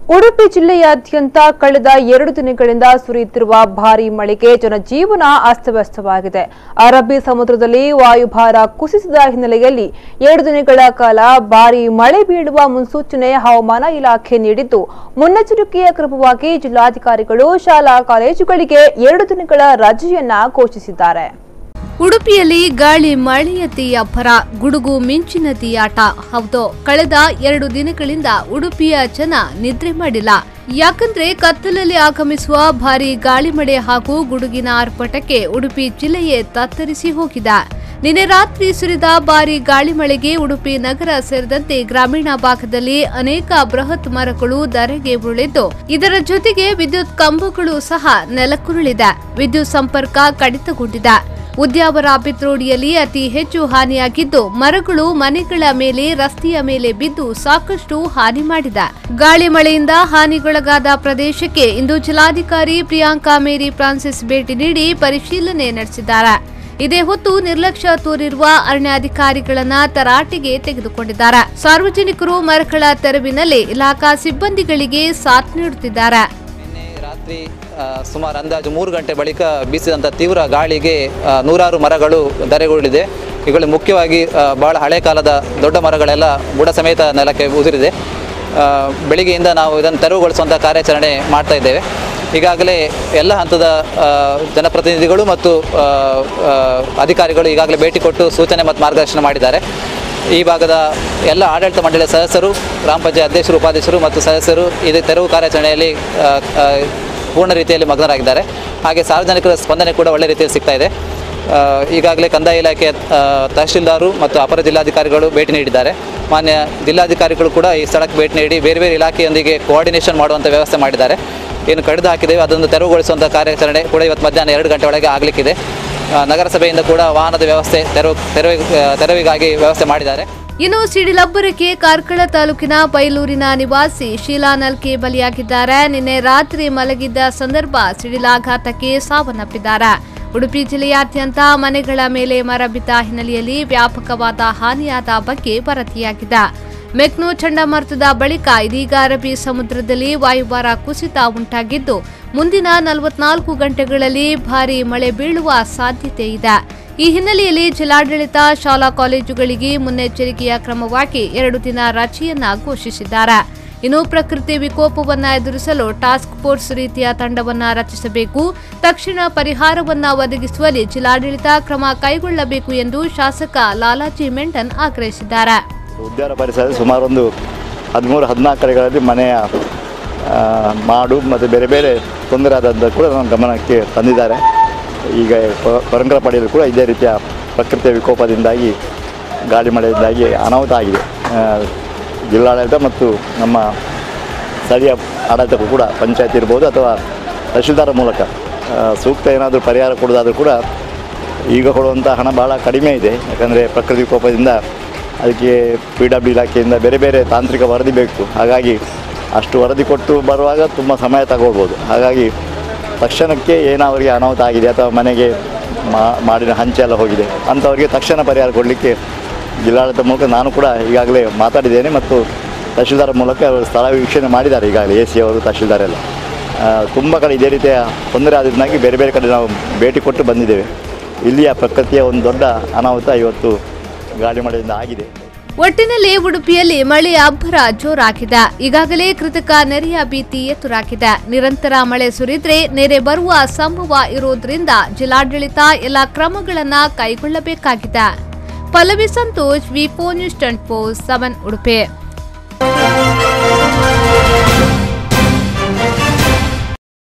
ಉಡುಪಿ ಜಿಲ್ಲೆಯಾದ್ಯಂತ ಕಳೆದ ಎರಡು ದಿನಗಳಿಂದ ಸುರಿಯುತ್ತಿರುವ ಭಾರೀ ಮಳೆಗೆ ಜನಜೀವನ ಅಸ್ತವ್ಯಸ್ತವಾಗಿದೆ ಅರಬ್ಬಿ ಸಮುದ್ರದಲ್ಲಿ ವಾಯುಭಾರ ಕುಸಿಸಿದ ಹಿನ್ನೆಲೆಯಲ್ಲಿ ಎರಡು ದಿನಗಳ ಕಾಲ ಭಾರೀ ಮಳೆ ಬೀಳುವ ಮುನ್ಸೂಚನೆ ಹವಾಮಾನ ಇಲಾಖೆ ನೀಡಿದ್ದು ಮುನ್ನೆಚ್ಚರಿಕೆಯ ಕ್ರಮವಾಗಿ ಜಿಲ್ಲಾಧಿಕಾರಿಗಳು ಶಾಲಾ ಕಾಲೇಜುಗಳಿಗೆ ಎರಡು ದಿನಗಳ ರಜೆಯನ್ನ ಘೋಷಿಸಿದ್ದಾರೆ ಉಡುಪಿಯಲ್ಲಿ ಗಾಳಿ ಮಳೆಯ ತೀಯಬ್ಬರ ಗುಡುಗು ಮಿಂಚಿನ ತೀಯಾಟ ಹೌದು ಕಳೆದ ಎರಡು ದಿನಗಳಿಂದ ಉಡುಪಿಯ ಜನ ನಿದ್ರೆ ಮಾಡಿಲ್ಲ ಯಾಕಂದ್ರೆ ಕತ್ತಲಲ್ಲಿ ಆಗಮಿಸುವ ಭಾರಿ ಗಾಳಿ ಮಳೆ ಹಾಗೂ ಗುಡುಗಿನ ಆರ್ಭಟಕ್ಕೆ ಉಡುಪಿ ಜಿಲ್ಲೆಯೇ ತತ್ತರಿಸಿ ಹೋಗಿದೆ ನಿನ್ನೆ ರಾತ್ರಿ ಸುರಿದ ಭಾರಿ ಗಾಳಿ ಮಳೆಗೆ ಉಡುಪಿ ನಗರ ಸೇರಿದಂತೆ ಗ್ರಾಮೀಣ ಭಾಗದಲ್ಲಿ ಅನೇಕ ಬೃಹತ್ ಮರಗಳು ಧರೆಗೆ ಉರುಳಿದ್ದು ಇದರ ಜೊತೆಗೆ ವಿದ್ಯುತ್ ಕಂಬಗಳು ಸಹ ನೆಲಕ್ಕುರುಳಿದೆ ವಿದ್ಯುತ್ ಸಂಪರ್ಕ ಕಡಿತಗೊಂಡಿದೆ ಉದ್ಯಾವರ ಪಿತ್ರೋಡಿಯಲ್ಲಿ ಅತಿ ಹೆಚ್ಚು ಹಾನಿಯಾಗಿದ್ದು ಮರಗಳು ಮನೆಗಳ ಮೇಲೆ ರಸ್ತೆಯ ಮೇಲೆ ಬಿದ್ದು ಸಾಕಷ್ಟು ಹಾನಿ ಮಾಡಿದೆ ಗಾಳಿ ಮಳೆಯಿಂದ ಹಾನಿಗೊಳಗಾದ ಪ್ರದೇಶಕ್ಕೆ ಇಂದು ಜಿಲ್ಲಾಧಿಕಾರಿ ಪ್ರಿಯಾಂಕಾ ಮೇರಿ ಫ್ರಾನ್ಸಿಸ್ ಭೇಟಿ ನೀಡಿ ಪರಿಶೀಲನೆ ನಡೆಸಿದ್ದಾರೆ ಇದೇ ಹೊತ್ತು ನಿರ್ಲಕ್ಷ್ಯ ತೋರಿರುವ ಅರಣ್ಯಾಧಿಕಾರಿಗಳನ್ನ ತರಾಟೆಗೆ ತೆಗೆದುಕೊಂಡಿದ್ದಾರೆ ಸಾರ್ವಜನಿಕರು ಮರಗಳ ತೆರವಿನಲ್ಲಿ ಇಲಾಖಾ ಸಿಬ್ಬಂದಿಗಳಿಗೆ ಸಾಥ್ ನೀಡುತ್ತಿದ್ದಾರೆ ನಿನ್ನೆ ರಾತ್ರಿ ಆ, ಸುಮಾರು ಅಂದಾಜು ಮೂರು ಗಂಟೆ ಬಳಿಕ ಬೀಸಿದಂಥ ತೀವ್ರ ಗಾಳಿಗೆ ಆ, ನೂರಾರು ಮರಗಳು ಧರೆಗುರುಳಿದೆ ಇವುಗಳು ಮುಖ್ಯವಾಗಿ ಆ, ಬಹಳ ಹಳೆ ಕಾಲದ ದೊಡ್ಡ ಮರಗಳೆಲ್ಲ ಬುಡ ಸಮೇತ ನೆಲಕ್ಕೆ ಉದುರಿದೆ ಆ, ಬೆಳಿಗ್ಗೆಯಿಂದ ನಾವು ಇದನ್ನು ತೆರವುಗೊಳಿಸುವಂಥ ಕಾರ್ಯಾಚರಣೆ ಮಾಡ್ತಾ ಇದ್ದೇವೆ ಈಗಾಗಲೇ ಎಲ್ಲ ಹಂತದ ಆ, ಜನಪ್ರತಿನಿಧಿಗಳು ಮತ್ತು ಆ, ಆ, ಅಧಿಕಾರಿಗಳು ಈಗಾಗಲೇ ಭೇಟಿ ಕೊಟ್ಟು ಸೂಚನೆ ಮತ್ತು ಮಾರ್ಗದರ್ಶನ ಮಾಡಿದ್ದಾರೆ ಈ ಭಾಗದ ಎಲ್ಲ ಆಡಳಿತ ಮಂಡಳಿಯ ಸದಸ್ಯರು ಗ್ರಾಮ ಪಂಚಾಯತ್ ಅಧ್ಯಕ್ಷರು ಉಪಾಧ್ಯಕ್ಷರು ಮತ್ತು ಸದಸ್ಯರು ಇದು ತೆರವು ಕಾರ್ಯಾಚರಣೆಯಲ್ಲಿ ಆ, ಆ, ಪೂರ್ಣ ರೀತಿಯಲ್ಲಿ ಮಗ್ನರಾಗಿದ್ದಾರೆ ಹಾಗೆ ಸಾರ್ವಜನಿಕರ ಸ್ಪಂದನೆ ಕೂಡ ಒಳ್ಳೆ ರೀತಿಯಲ್ಲಿ ಸಿಗ್ತಾ ಇದೆ ಆ, ಈಗಾಗಲೇ ಕಂದಾಯ ಇಲಾಖೆಯ ಆ, ತಹಶೀಲ್ದಾರು ಮತ್ತು ಅಪರ ಜಿಲ್ಲಾಧಿಕಾರಿಗಳು ಭೇಟಿ ನೀಡಿದ್ದಾರೆ ಮಾನ್ಯ ಜಿಲ್ಲಾಧಿಕಾರಿಗಳು ಕೂಡ ಈ ಸ್ಥಳಕ್ಕೆ ಭೇಟಿ ನೀಡಿ ಬೇರೆ ಬೇರೆ ಇಲಾಖೆಯೊಂದಿಗೆ ಕೋಆರ್ಡಿನೇಷನ್ ಮಾಡುವಂಥ ವ್ಯವಸ್ಥೆ ಮಾಡಿದ್ದಾರೆ ಏನು ಕಡಿದು ಹಾಕಿದ್ದೇವೆ ಅದನ್ನು ತೆರವುಗೊಳಿಸುವಂಥ ಕಾರ್ಯಾಚರಣೆ ಕೂಡ ಇವತ್ತು ಮಧ್ಯಾಹ್ನ ಎರಡು ಗಂಟೆ ಒಳಗೆ ಆಗಲಿಕ್ಕಿದೆ ಆ, ನಗರಸಭೆಯಿಂದ ಕೂಡ ವಾಹನದ ವ್ಯವಸ್ಥೆ ತೆರವು ತೆರವಿ ತೆರವಿಗಾಗಿ ವ್ಯವಸ್ಥೆ ಮಾಡಿದ್ದಾರೆ ಇನ್ನು ಸಿಡಿಲಬ್ಬರಕ್ಕೆ ಕಾರ್ಕಳ ತಾಲೂಕಿನ ಬೈಲೂರಿನ ನಿವಾಸಿ ಶೀಲಾ ನಲ್ಕೆ ಬಲಿಯಾಗಿದ್ದಾರೆ ನಿನ್ನೆ ರಾತ್ರಿ ಮಲಗಿದ್ದ ಸಂದರ್ಭ ಸಿಡಿಲಾಘಾತಕ್ಕೆ ಸಾವನ್ನಪ್ಪಿದ್ದಾರೆ ಉಡುಪಿ ಜಿಲ್ಲೆಯಾದ್ಯಂತ ಮನೆಗಳ ಮೇಲೆ ಮರ ಬಿದ್ದ ಹಿನ್ನೆಲೆಯಲ್ಲಿ ವ್ಯಾಪಕವಾದ ಹಾನಿಯಾದ ಬಗ್ಗೆ ವರದಿಯಾಗಿದೆ ಮೆಕ್ನೋ ಚಂಡಮಾರುತದ ಬಳಿಕ ಇದೀಗ ಅರಬ್ಬಿ ಸಮುದ್ರದಲ್ಲಿ ವಾಯುಭಾರ ಕುಸಿತ ಉಂಟಾಗಿದ್ದು ಮುಂದಿನ ನಲವತ್ನಾಲ್ಕು ಗಂಟೆಗಳಲ್ಲಿ ಭಾರೀ ಮಳೆ ಬೀಳುವ ಸಾಧ್ಯತೆ ಇದೆ ಈ ಹಿನ್ನೆಲೆಯಲ್ಲಿ ಜಿಲ್ಲಾಡಳಿತ ಶಾಲಾ ಕಾಲೇಜುಗಳಿಗೆ ಮುನ್ನೆಚ್ಚರಿಕೆಯ ಕ್ರಮವಾಗಿ ಎರಡು ದಿನ ರಜೆಯನ್ನ ಘೋಷಿಸಿದ್ದಾರೆ ಇನ್ನು ಪ್ರಕೃತಿ ವಿಕೋಪವನ್ನ ಎದುರಿಸಲು ಟಾಸ್ಕ್ ಫೋರ್ಸ್ ರೀತಿಯ ತಂಡವನ್ನ ರಚಿಸಬೇಕು ತಕ್ಷಣ ಪರಿಹಾರವನ್ನ ಒದಗಿಸುವಲ್ಲಿ ಜಿಲ್ಲಾಡಳಿತ ಕ್ರಮ ಕೈಗೊಳ್ಳಬೇಕು ಎಂದು ಶಾಸಕ ಲಾಲಾಜಿ ಮೆಂಟನ್ ಆಗ್ರಹಿಸಿದ್ದಾರೆ ಉದ್ಯಾನ ಪರಿಸರ ಸುಮಾರು ಒಂದು ಹದಿಮೂರು ಹದಿನಾಲ್ಕು ಕಡೆಗಳಲ್ಲಿ ಮನೆಯ ಆ, ಮಾಡು ಮತ್ತು ಬೇರೆ ಬೇರೆ ತೊಂದರೆ ಆದದ್ದು ಕೂಡ ನಮ್ಮ ಗಮನಕ್ಕೆ ತಂದಿದ್ದಾರೆ ಈಗ ಪ- ಪರಂಕರಪಾಡಿಯಲ್ಲಿ ಕೂಡ ಇದೇ ರೀತಿಯ ಪ್ರಕೃತಿಯ ವಿಕೋಪದಿಂದಾಗಿ ಗಾಳಿ ಮಳೆಯಿಂದಾಗಿ ಅನಾಹುತ ಆಗಿದೆ ಆ, ಜಿಲ್ಲಾಡಳಿತ ಮತ್ತು ನಮ್ಮ ಸ್ಥಳೀಯ ಆಡಳಿತಕ್ಕೂ ಕೂಡ ಪಂಚಾಯತ್ ಇರ್ಬೋದು ಅಥವಾ ತಹಶೀಲ್ದಾರ ಮೂಲಕ ಆ, ಸೂಕ್ತ ಏನಾದರೂ ಪರಿಹಾರ ಕೊಡೋದಾದರೂ ಕೂಡ ಈಗ ಕೊಡುವಂಥ ಹಣ ಭಾಳ ಕಡಿಮೆ ಇದೆ ಯಾಕಂದರೆ ಪ್ರಕೃತಿ ವಿಕೋಪದಿಂದ ಅದಕ್ಕೆ ಪಿ ಡಬ್ಲ್ಯೂ ಇಲಾಖೆಯಿಂದ ಬೇರೆ ಬೇರೆ ತಾಂತ್ರಿಕ ವರದಿ ಬೇಕು ಹಾಗಾಗಿ ಅಷ್ಟು ವರದಿ ಕೊಟ್ಟು ಬರುವಾಗ ತುಂಬ ಸಮಯ ತಗೊಳ್ಬೋದು ಹಾಗಾಗಿ ತಕ್ಷಣಕ್ಕೆ ಏನವರಿಗೆ ಅನಾಹುತ ಆಗಿದೆ ಅಥವಾ ಮನೆಗೆ ಮಾ- ಮಾಡಿನ ಹಂಚೆ ಎಲ್ಲ ಹೋಗಿದೆ ಅಂಥವರಿಗೆ ತಕ್ಷಣ ಪರಿಹಾರ ಕೊಡಲಿಕ್ಕೆ ಜಿಲ್ಲಾಡಳಿತ ಮೂಲಕ ನಾನು ಕೂಡ ಈಗಾಗಲೇ ಮಾತಾಡಿದ್ದೇನೆ ಮತ್ತು ತಹಶೀಲ್ದಾರ್ ಮೂಲಕ ಅವರು ಸ್ಥಳ ವೀಕ್ಷಣೆ ಮಾಡಿದ್ದಾರೆ ಈಗಾಗಲೇ ಎ ಸಿ ಅವರು ತಹಶೀಲ್ದಾರ್ ಎಲ್ಲ ತುಂಬ ಕಡೆ ಇದೇ ರೀತಿಯ ತೊಂದರೆ ಆದ್ದರಿಂದಾಗಿ ಬೇರೆ ಬೇರೆ ಕಡೆ ನಾವು ಭೇಟಿ ಕೊಟ್ಟು ಬಂದಿದ್ದೇವೆ ಇಲ್ಲಿಯ ಪ್ರಕೃತಿಯ ಒಂದು ದೊಡ್ಡ ಅನಾಹುತ ಇವತ್ತು ಗಾಳಿ ಮಳೆಯಿಂದ ಆಗಿದೆ ಒಟ್ಟಿನಲ್ಲಿ ಉಡುಪಿಯಲ್ಲಿ ಮಳೆಯ ಅಬ್ಬರ ಜೋರಾಗಿದೆ ಈಗಾಗಲೇ ಕೃತಕ ನೆರೆಯ ಭೀತಿ ಎದುರಾಗಿದೆ ನಿರಂತರ ಮಳೆ ಸುರಿದ್ರೆ ನೆರೆ ಬರುವ ಸಂಭವ ಇರೋದ್ರಿಂದ ಜಿಲ್ಲಾಡಳಿತ ಎಲ್ಲ ಕ್ರಮಗಳನ್ನ ಕೈಗೊಳ್ಳಬೇಕಾಗಿದೆ Pallavi Santosh V news ten post seven Udupi